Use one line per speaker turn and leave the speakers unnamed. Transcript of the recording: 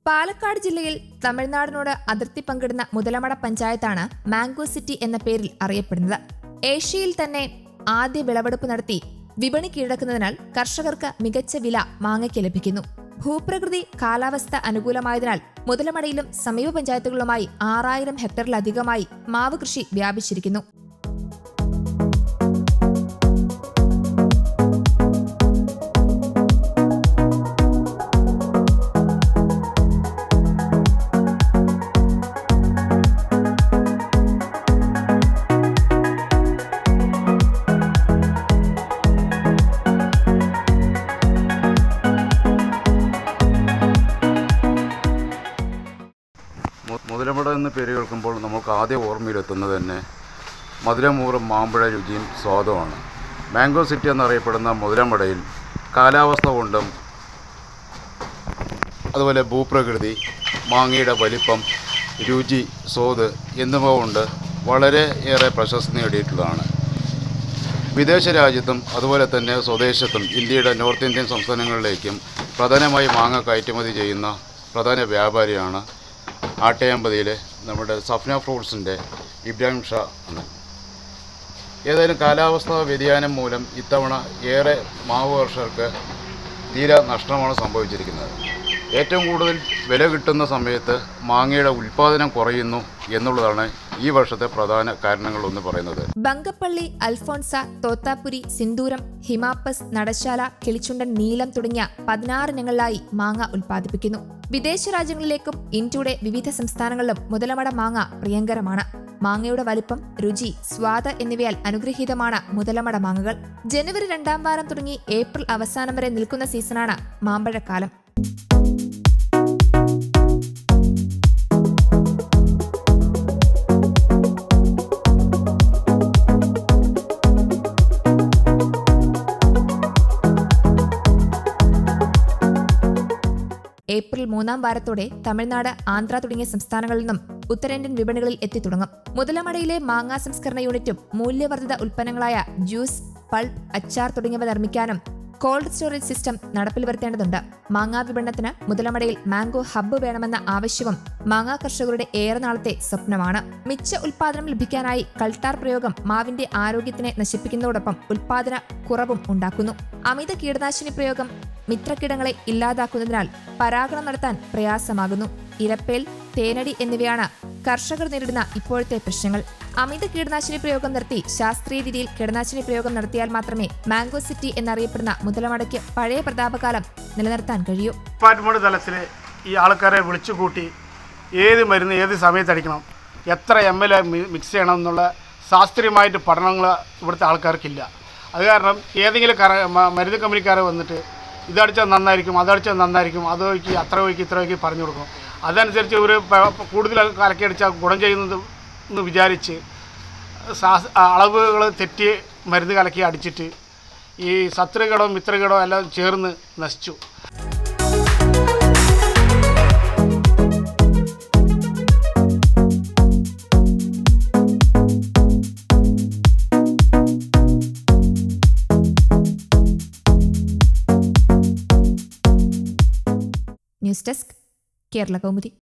പാലക്കാട് ജില്ലയിൽ തമിഴ്നാടിനോട് അതിർത്തി പങ്കിടുന്ന മുതലമട പഞ്ചായത്താണ് മാംഗോ സിറ്റി എന്ന പേരിൽ അറിയപ്പെടുന്നത് ഏഷ്യയിൽ തന്നെ ആദ്യ വിളവെടുപ്പ് നടത്തി വിപണി കീഴടക്കുന്നതിനാൽ കർഷകർക്ക് മികച്ച വില മാങ്ങയ്ക്ക് ലഭിക്കുന്നു ഭൂപ്രകൃതി കാലാവസ്ഥ അനുകൂലമായതിനാൽ മുതലമടയിലും സമീപ പഞ്ചായത്തുകളുമായി ആറായിരം ഹെക്ടറിലധികമായി മാവ് കൃഷി വ്യാപിച്ചിരിക്കുന്നു
മു- മുതലമട എന്ന പേര് കേൾക്കുമ്പോൾ നമുക്ക് ആദ്യം ഓർമ്മയിലെത്തുന്നത് തന്നെ മധുരമൂറും മാമ്പഴ രുചിയും സ്വാദുമാണ് മാംഗോ സിറ്റി എന്നറിയപ്പെടുന്ന മുതലമടയിൽ കാലാവസ്ഥ കൊണ്ടും അതുപോലെ ഭൂപ്രകൃതി മാങ്ങയുടെ വലിപ്പം രുചി സ്വാദ് എന്നിവ കൊണ്ട് വളരെ ഏറെ പ്രശസ്തി നേടിയിട്ടുള്ളതാണ് വിദേശ രാജ്യത്തും അതുപോലെ തന്നെ സ്വദേശത്തും ഇന്ത്യയുടെ നോർത്ത് ഇന്ത്യൻ സംസ്ഥാനങ്ങളിലേക്കും പ്രധാനമായി മാങ്ങ കയറ്റുമതി ചെയ്യുന്ന പ്രധാന വ്യാപാരിയാണ് ആട്ടയമ്പതിയിലെ നമ്മുടെ സഫ്ന ഫ്രൂട്ട്സിൻ്റെ ഇബ്രാഹിം ഷാ എന്ന് ഏതായാലും കാലാവസ്ഥാ വ്യതിയാനം മൂലം ഇത്തവണ ഏറെ മാവ് കർഷകർക്ക് തീരെ നഷ്ടമാണ് സംഭവിച്ചിരിക്കുന്നത് ഏറ്റവും കൂടുതൽ വില കിട്ടുന്ന സമയത്ത് മാങ്ങയുടെ ഉൽപ്പാദനം കുറയുന്നു എന്നുള്ളതാണ് ഈ വർഷത്തെ പ്രധാന കാരണങ്ങളൊന്ന് പറയുന്നത്
ബങ്കപ്പള്ളി അൽഫോൺസ തോത്താപുരി സിന്ദൂരം ഹിമാപ്പസ് നടശാല കിളിച്ചുണ്ടൻ നീലം തുടങ്ങിയ പതിനാറ് ഇനങ്ങളിലായി മാങ്ങ ഉൽപ്പാദിപ്പിക്കുന്നു വിദേശ രാജ്യങ്ങളിലേക്കും ഇന്ത്യയുടെ വിവിധ സംസ്ഥാനങ്ങളിലും മുതലമട മാങ്ങ പ്രിയങ്കരമാണ് മാങ്ങയുടെ വലിപ്പം രുചി സ്വാദ് എന്നിവയാൽ അനുഗ്രഹീതമാണ് മുതലമട മാങ്ങകൾ ജനുവരി രണ്ടാം വാരം തുടങ്ങി ഏപ്രിൽ അവസാനം വരെ നിൽക്കുന്ന സീസണാണ് മാമ്പഴക്കാലം ഏപ്രിൽ മൂന്നാം വാരത്തോടെ തമിഴ്നാട് ആന്ധ്ര തുടങ്ങിയ സംസ്ഥാനങ്ങളിൽ നിന്നും ഉത്തരേന്ത്യൻ വിപണികളിൽ എത്തിത്തുടങ്ങും മുതലമടയിലെ മാങ്ങാ സംസ്കരണ യൂണിറ്റും മൂല്യവർദ്ധിത ഉൽപ്പന്നങ്ങളായ ജ്യൂസ് പൾപ്പ് അച്ചാർ തുടങ്ങിയവ നിർമ്മിക്കാനും കോൾഡ് സ്റ്റോറേജ് സിസ്റ്റം നടപ്പിൽ വരുത്തേണ്ടതുണ്ട് മാങ്ങാ വിപണനത്തിന് മുതലമടയിൽ മാംഗോ ഹബ്ബ് വേണമെന്ന ആവശ്യവും മാങ്ങാ കർഷകരുടെ ഏറെ നാളത്തെ സ്വപ്നമാണ് മിച്ച ഉൽപാദനം ലഭിക്കാനായി കൾട്ടാർ പ്രയോഗം മാവിന്റെ ആരോഗ്യത്തിനെ നശിപ്പിക്കുന്നതോടൊപ്പം ഉൽപാദന കുറവും ഉണ്ടാക്കുന്നു അമിത കീടനാശിനി പ്രയോഗം മിത്രകീടങ്ങളെ ഇല്ലാതാക്കുന്നതിനാൽ പരാഗണം നടത്താൻ പ്രയാസമാകുന്നു ഇരപ്പേൽ തേനടി എന്നിവയാണ് കർഷകർ നേരിടുന്ന ഇപ്പോഴത്തെ പ്രശ്നങ്ങൾ അമിത കീടനാശിനി പ്രയോഗം നിർത്തി ശാസ്ത്രീയ രീതിയിൽ കീടനാശിനി പ്രയോഗം നടത്തിയാൽ മാത്രമേ മാംഗോ സിറ്റി എന്നറിയപ്പെടുന്ന മുതലമടയ്ക്ക് പഴയ പ്രതാപകാലം നിലനിർത്താൻ കഴിയൂ
ഡിപ്പാർട്ട്മെൻറ്റ് തലത്തിൽ ഈ ആൾക്കാരെ വിളിച്ചു കൂട്ടി ഏത് മരുന്ന് ഏത് സമയത്ത് അടിക്കണം എത്ര എം എൽ മിക്സ് ചെയ്യണം എന്നുള്ള ശാസ്ത്രീയമായിട്ട് പഠനങ്ങൾ ഇവിടുത്തെ ആൾക്കാർക്കില്ല അത് കാരണം ഏതെങ്കിലും കറ മ- മരുന്ന് കമ്പനിക്കാരെ വന്നിട്ട് ഇതടിച്ചാൽ നന്നായിരിക്കും അതടിച്ചാൽ നന്നായിരിക്കും അത് ഒഴിക്ക് അത്ര ഒഴിക്ക് ഇത്ര ഒഴിക്ക് പറഞ്ഞു കൊടുക്കും അതനുസരിച്ച് ഒരു പ- കൂടുതൽ കലക്കി അടിച്ചാൽ ഗുണം ചെയ്യുന്നത് എന്ന് വിചാരിച്ച് ശാസ് അളവുകൾ തെറ്റി മരുന്ന് കലക്കി അടിച്ചിട്ട് ഈ ശത്രുകടോ മിത്രകടോ എല്ലാം ചേർന്ന് നശിച്ചു
ന്യൂസ് ഡെസ്ക് കേരള കൗമുദി